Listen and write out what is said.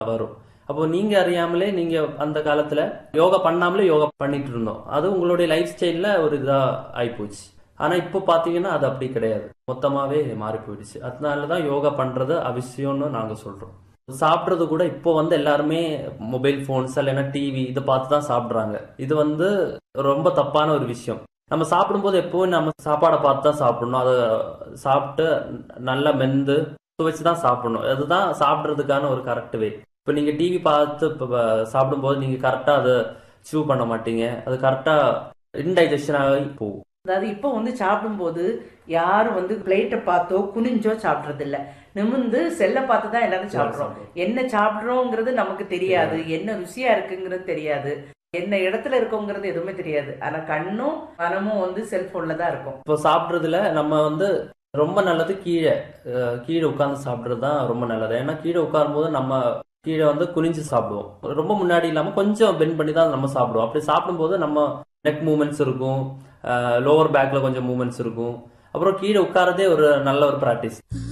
வரும் அப்போ நீங்க அறியாமலே நீங்க அந்த காலத்துல யோகா பண்ணாமலே யோகா பண்ணிட்டு இருந்தோம் அது உங்களுடைய லைஃப் ஸ்டைல்ல ஒரு இதா ஆயிப்போச்சு ஆனா இப்போ பாத்தீங்கன்னா அது அப்படி கிடையாது மொத்தமாவே மாறி போயிடுச்சு அதனாலதான் யோகா பண்றது அவசியம்னு நாங்க சொல்றோம் சாப்பிட்றது கூட இப்போ வந்து எல்லாருமே மொபைல் போன்ஸ் இல்லைன்னா டிவி இதை பார்த்து தான் சாப்பிட்றாங்க இது வந்து ரொம்ப தப்பான ஒரு விஷயம் நம்ம சாப்பிடும்போது எப்பவும் நம்ம சாப்பாடை பார்த்து தான் சாப்பிடணும் அதை சாப்பிட்டு நல்லா மெந்து துவைச்சு தான் சாப்பிடணும் அதுதான் சாப்பிட்றதுக்கான ஒரு கரெக்ட் வே இப்போ நீங்க டிவி பார்த்து இப்போ சாப்பிடும்போது நீங்க கரெக்டா அதை சூ பண்ண மாட்டீங்க அது கரெக்டா இன்டைஜஷன் ஆகி போகும் அதாவது இப்போ வந்து சாப்பிடும்போது யாரும் வந்து பிளேட்டை பார்த்தோ குனிஞ்சோ சாப்பிட்றது இல்ல நிமிந்து செல்லை பார்த்து தான் எல்லாரும் சாப்பிட்றோம் என்ன சாப்பிட்றோங்கிறது நமக்கு தெரியாது என்ன ருசியா இருக்குங்கிறது தெரியாது என்ன இடத்துல இருக்கோங்கிறது எதுவுமே தெரியாது ஆனா கண்ணும் மனமும் வந்து செல்போன்ல தான் இருக்கும் இப்போ சாப்பிட்றதுல நம்ம வந்து ரொம்ப நல்லது கீழே அஹ் கீழே உட்கார்ந்து சாப்பிட்றது தான் ரொம்ப நல்லது ஏன்னா கீழே உட்காரும் போது நம்ம கீழே வந்து குனிஞ்சு சாப்பிடுவோம் ரொம்ப முன்னாடி இல்லாம கொஞ்சம் பெண்ட் பண்ணி தான் நம்ம சாப்பிடுவோம் அப்படி சாப்பிடும்போது நம்ம நெக் மூமெண்ட்ஸ் இருக்கும் லோவர் பேக்ல கொஞ்சம் மூமெண்ட்ஸ் இருக்கும் அப்புறம் கீழே உட்காரதே ஒரு நல்ல ஒரு ப்ராக்டிஸ்